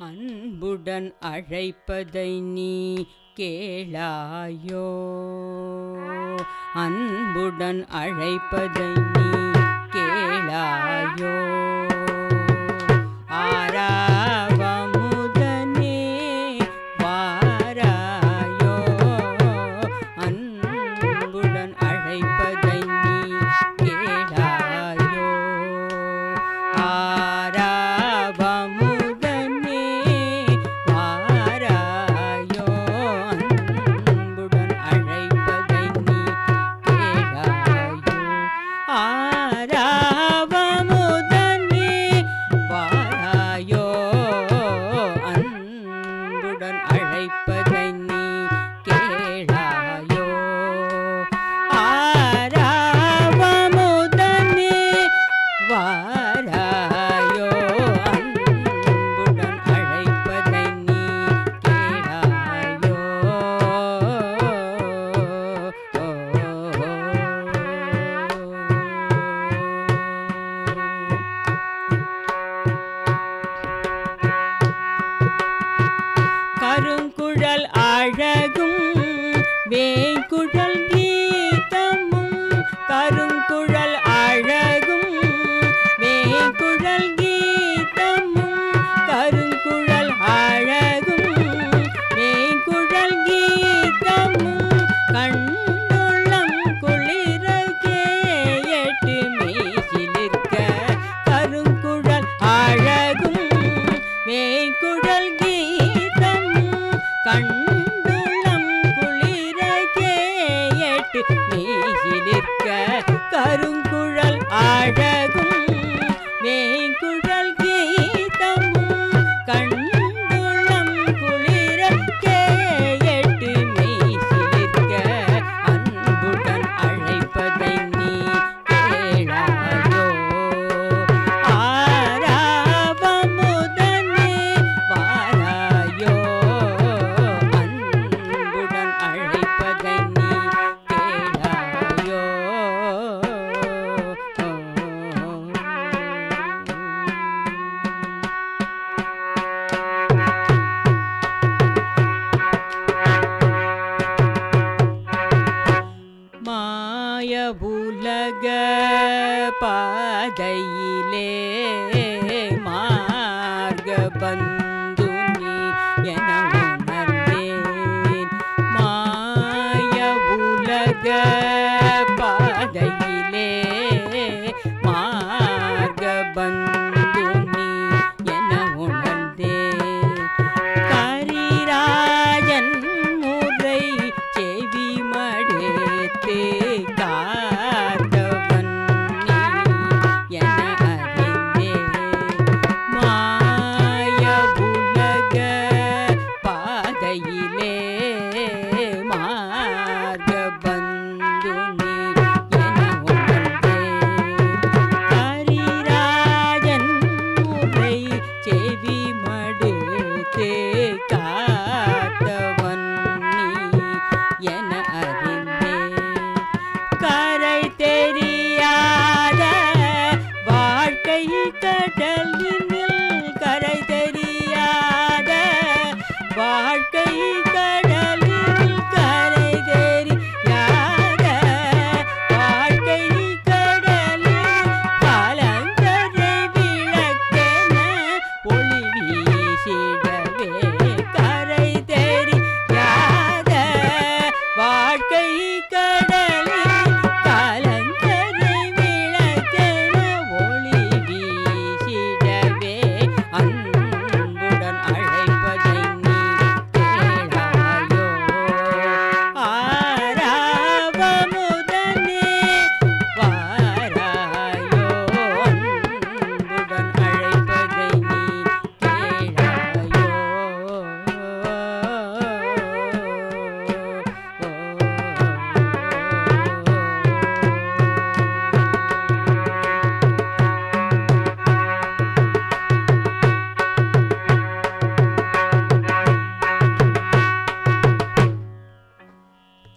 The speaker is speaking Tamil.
அன்புடன் அழைப்பதை நீ கேளாயோ அன்புடன் அழைப்பதை நீ கேளாயோ ஆராவமுதனே வாராயோ அன்புடன் அழைப்பதை நீ கேளாயோ ஆராவமுதனே வாராயோ அன்புடன் அழைப்பதை நீ கேளாயோ ஆராவமுதனே வாராயோ அன்புடன் அழைப்பதை நீ கேளாயோ ஆராவமுதனே வாராயோ அன்புடன் அழைப்பதை நீ கேளாயோ கருங்குழல் அழகும் வேங்குழல் கீதமும் கருங்குழல் அழகும் வேங்குழல் கீதமும் கருங்குழல் அழகும் வேங்குழல் கீதமும் கண்ணுள்ளம் குளிர கேட்டு மேசிலிருக்க கருங்குழல் அழகும் வேங்குழல் கீதமும் கண்டுளம் குளிர கேட்டு மேசிலிருக்க கருங்குழல் அழகும் வேங்குழல் கீதமும் கண்டுளம் குளிர கேட்டு மேசிலிருக்க அன்புடன் அழைப்பதை நீ கேளாயோ ஆராவமுதனே வாராயோ அன்புடன் அழைப்பதை நீ கேளாயோ மாய உலக பாதையிலே மார்க பந்து நீ என உணர்ந்தேன் மாய உலக பாதையிலே மார்க பந்து நீ என உணர்ந்தேன் கரிராஜன் முறை செவி மடுத்து காத்தவன் நீ என அறிந்தேன் மாய உலக பாதையிலே மார்க பந்து நீ என உணர்ந்தேன் கரிராஜன் முறை செவி மடுத்து காத்தவன் நீ என அறிந்தேன் கரை தெரியாத வாழ்க்கை கடல்